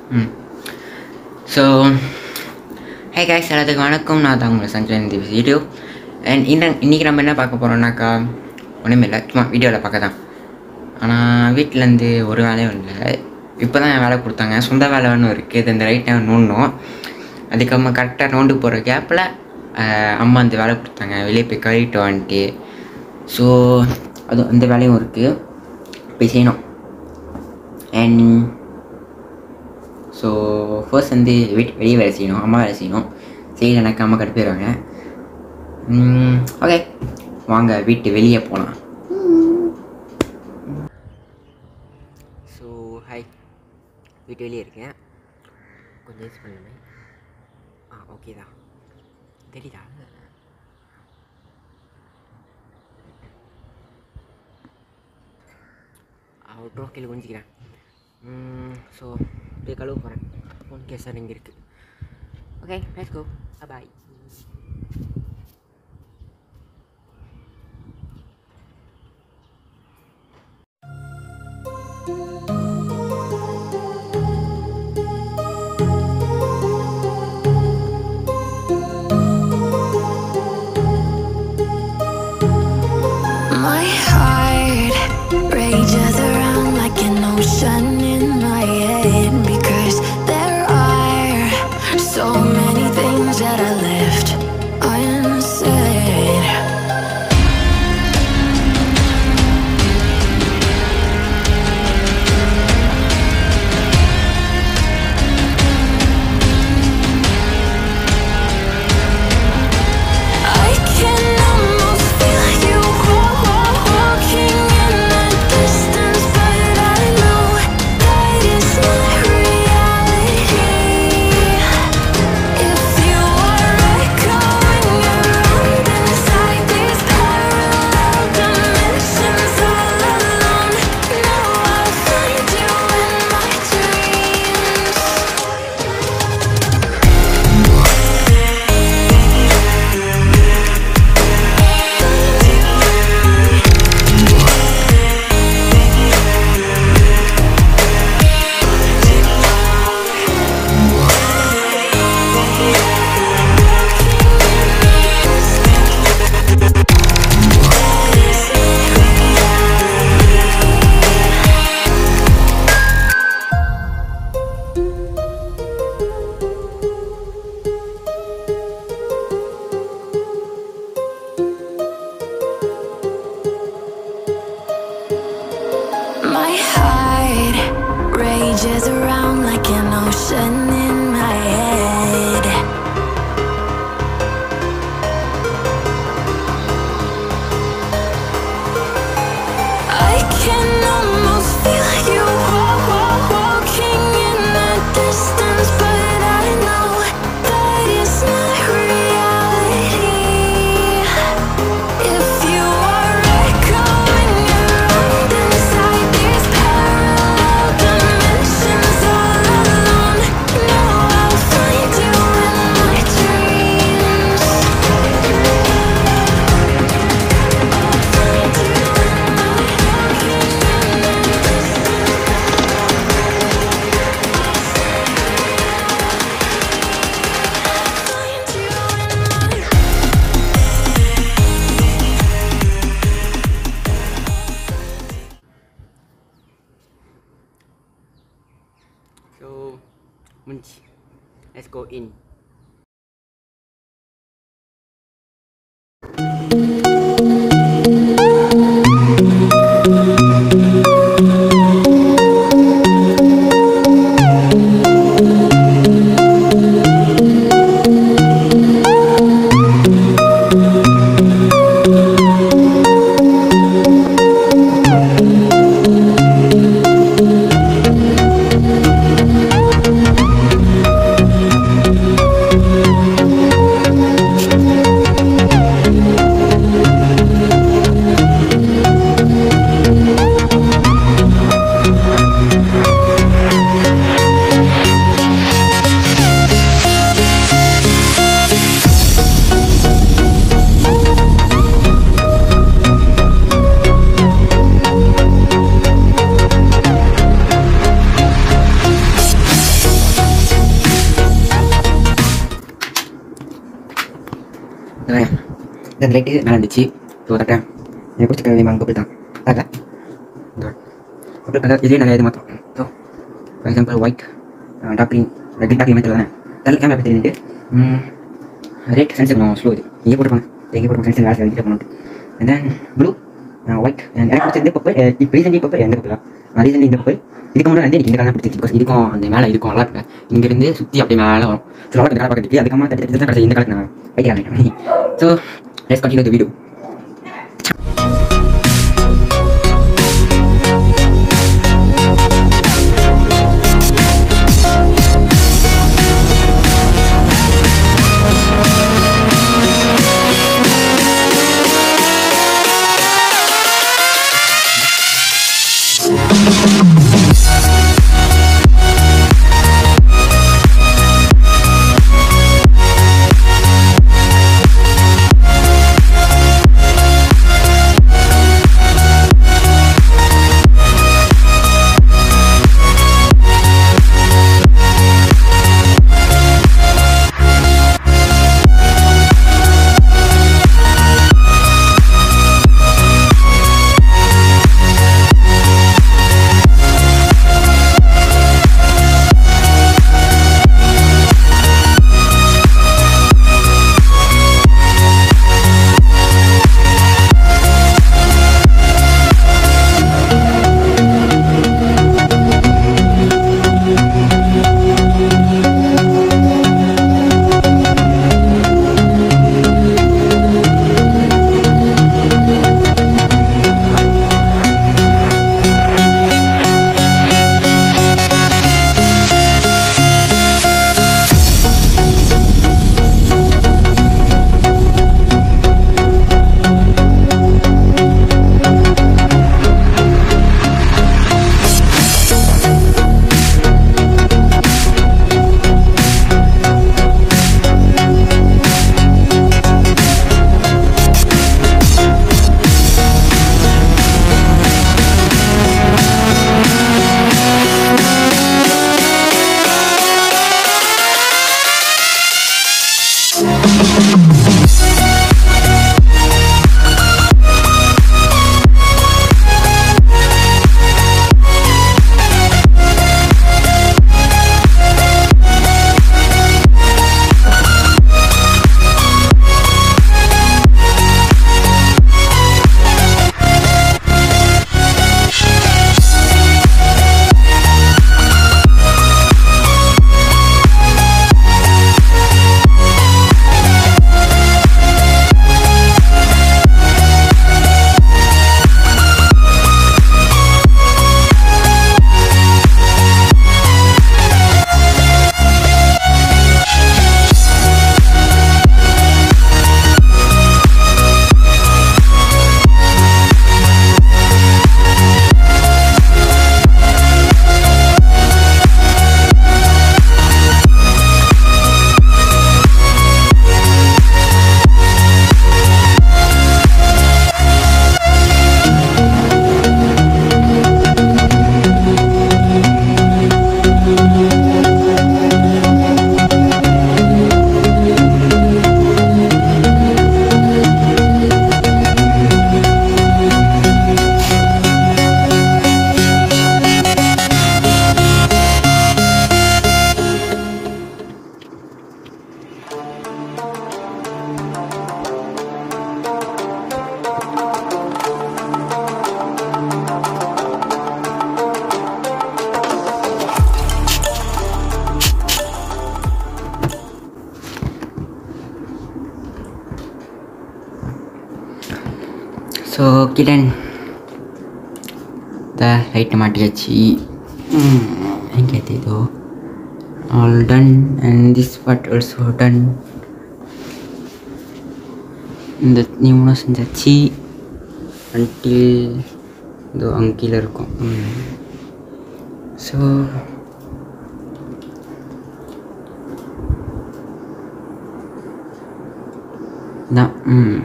ம் so hey guys எல்லாத்துக்கும் வணக்கம் நான் தான் உங்களை சஞ்சய் இந்த வீடியோ அண்ட் இந்த இன்றைக்கி நம்ம என்ன பார்க்க போகிறோம்னாக்கா ஒன்றுமே இல்லை சும்மா வீடியோவில் பார்க்க தான் ஆனால் வீட்டிலேருந்து ஒரு வேலையும் இல்லை இப்போ தான் என் வேலை கொடுத்தாங்க சொந்த வேலை ஒன்று இருக்குது இது இந்த ரைட் டைம் நோண்டணும் அதுக்கப்புறமா கரெக்டாக நோண்டு போகிற கேப்பில் அம்மா அந்த வேலை கொடுத்தாங்க வெளியே போய் கழுவிட்டு வந்துட்டு ஸோ அது அந்த வேலையும் இருக்குது போய் செய்யணும் அண்ட் ஸோ ஃபர்ஸ்ட் வந்து வீட்டு வெளியே வேலை செய்யணும் அம்மா வேலை செய்யணும் செய்யலைனாக்கா அம்மா கடுப்பிடுவாங்க ஓகே வாங்க வீட்டு வெளியே போகலாம் ஸோ ஹாய் வீட்டு வெளியே இருக்கேன் கொஞ்சம் யூஸ் பண்ணலாமே ஆ ஓகே தான் தெரியுதா அவுட்ரோ கீழே குஞ்சிக்கிறேன் ஸோ அப்படியே கழுவ போகிறேன் ஃபோன் கேஸாக இங்கே இருக்குது okay let's go bye My heart rages around like an ocean in my head because there are so many things that I left unsaid. I can almost feel you walking in the distance, but I know that it's not reality. If you are echoing around inside these parallel dimensions all alone, now I'll find you in my dreams. My heart rages around like an ocean in my head. I can almost feel you walking in the distance, but I know that it's not reality. If you are echoing around inside these parallel dimensions all alone, now I'll find you in my dreams. Find you in my so முடிஞ்சு let's go in Thank இந்த light நல்லா இருந்துச்சு so தட்டேன் எனக்கு பிடிச்ச colour அங்கே போய் தான் அதான் அப்புறம் கலர் இதே நிறைய இது மாற்றோம் so for example white dark green red dark green தெரியல தெரியல கேமரா பற்றி தெரியுது ரேட் சென்சர் கொஞ்சம் ஸ்லோ இது இங்கே போட்டுருப்பாங்க எங்கே போட்டு சென்சர் வேலை செஞ்சுட்டு போகணும் அண்ட் தென் ப்ளூ ஒயிட் எனக்கு பிடிச்ச இந்த பப்பர் இப்போ ரீசெண்ட் பப்பர் எந்த பப்பர் ரீசெண்ட் இந்த பப்பர் இதுக்கு முன்னாடி வந்து எனக்கு இந்த கலர் பிடிச்சிருக்கு பிகாஸ் இதுக்கும் அந்த மேலே இருக்கும் நல்லா இருக்கு இங்கேருந்து சுற்றி அப்படியே மேலே வரும் ஸோ நல்லா கலர் பார்க்கறதுக்கு அதுக்கப்புறமா தட்டி தட்டி தான் கடைசி இந்த கலர் நான் வைக்கிறேன் so let's continue the video so கிடன் த லைட்டை மாட்டியாச்சு எங்கே ஏதோ all done and this what also done இந்த நியூனும் செஞ்சாச்சு அன்டில் இதோ அங்கே கீழே இருக்கும் ஸோ தான் ம்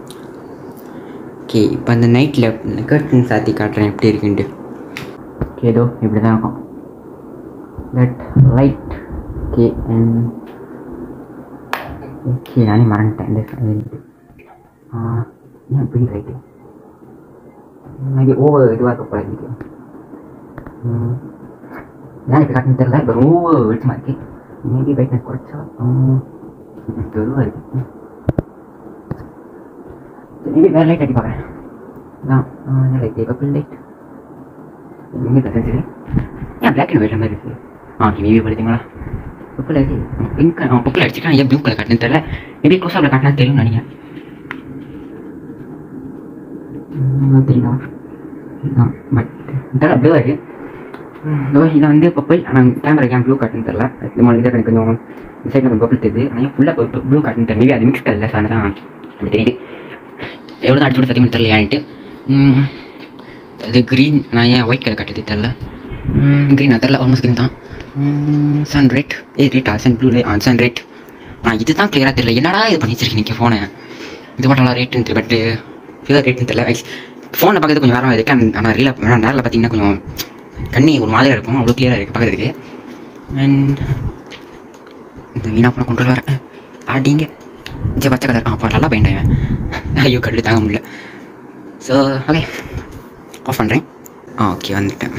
ஓகே இப்போ அந்த நைட்டில் கர்டன் சாத்தி காட்டுறேன் எப்படி இருக்குன்ட்டு ஓகே ஏதோ இப்படி தான் இருக்கும் that light okay and okay நானே மறந்துட்டேன் இந்த ஏன் இப்படி ரைட்டு மேபி ஓவர் இதுவாக இருக்க போல வீடியோ ஏன் இப்போ காட்டுன்னு தெரியல இப்போ ரொம்ப வெளிச்சமாக இருக்கு மேபி பிரைட்னஸ் குறைச்சா தெருவாக இருக்கு மேபி வேறு லைட் அடி பார்க்குறேன் நான் லைட் பப்பிள் லைட் எங்கே தான் சரி ஏன் பிளாக் அண்ட் ஒயிட் மாதிரி இருக்கு ஆ மேபி படுத்தீங்களா பப்பிள் அடி பிங்க் அவன் பப்பிள் அடிச்சுட்டான் ஏன் ப்ளூ கலர் காட்டுன்னு தெரியல மேபி க்ளோஸ் அப்பில் காட்டினா தெரியும் நினைக்கிறேன் தெரியுதா பட் தெரியல ப்ளூ இருக்கு இதோ இதை வந்து பப்பிள் ஆனால் கேமரா ஏன் ப்ளூ காட்டுன்னு தெரில இது மாதிரி இதை எனக்கு கொஞ்சம் இந்த சைடில் கொஞ்சம் பப்பிள் தெரியுது ஆனால் ஃபுல்லாக ப்ளூ காட்டுன்னு தெரியல மேபி அது மிக்ஸ் கலரில் சார் தான் அப்படி தெரியுது எவ்வளோ தான் அடிச்சு சத்தியமாக தெரியல ஏன்ட்டு ம், அது க்ரீன் நான் ஏன் ஒயிட் கலர் காட்டுது தெரில க்ரீன் அது தெரில ஆல்மோஸ்ட் க்ரீன் தான் சன் ரெட் ஏ ரேட்டா சன் ப்ளூ ஆ சன் ரெட் ஆ இதுதான் கிளியராக தெரியல என்னடா இது பண்ணி வச்சிருக்கீங்க நீங்கள் ஃபோனை இது மட்டும் நல்லா ரேட்டுன்னு தெரியல பட்டு ஃபியூர் ரேட்டுன்னு தெரியல ஃபோனை பார்க்கறது கொஞ்சம் வேறு இருக்குது ஆனால் ரீல நேரில் பார்த்தீங்கன்னா கொஞ்சம் கண்ணி ஒரு மாதிரியாக இருக்கும் அவ்வளோ கிளியராக இருக்குது பார்க்குறதுக்கு அண்ட் இந்த வீணா போன கொண்டு வர ஆடிங்க ஜே பச்சை கலர் அப்போ நல்லா பயண்டேன் ஐயோ கல்லு தாங்க முடியல ஸோ ஓகே ஆஃப் பண்ணுறேன் ஆ ஓகே வந்துட்டேன்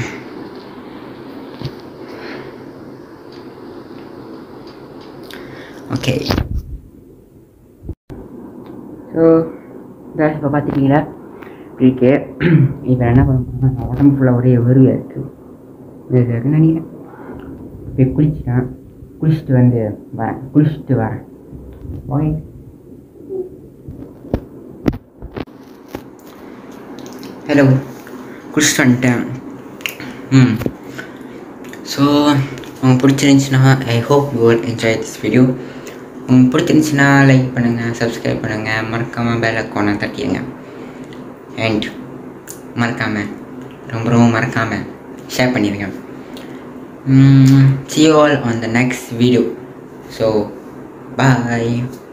ஓகே ஸோ இப்போ பார்த்துட்டீங்களா இருக்கு இப்போ என்ன பண்ண போகிறோம்னா உடம்பு ஃபுல்லாக ஒரே வெறுவையாக இருக்குது இது இருக்குன்னு நினைக்கிறேன் போய் குளிச்சிட்டேன் குளிச்சுட்டு வந்து வரேன் குளிச்சுட்டு வரேன் ஓகே ஹலோ குளிச்சுட்டு வந்துட்டேன் ம் ஸோ உங்களுக்கு பிடிச்சிருந்துச்சுன்னா I hope you will enjoy this video உங்களுக்கு பிடிச்சிருந்துச்சுன்னா லைக் பண்ணுங்கள் சப்ஸ்கிரைப் பண்ணுங்கள் மறக்காமல் பெல் அக்கௌண்ட்டை தட்டிடுங்க அண்ட் மறக்காமல் ரொம்ப ரொம்ப மறக்காமல் ஷேர் பண்ணிடுங்க see you all on the next video so bye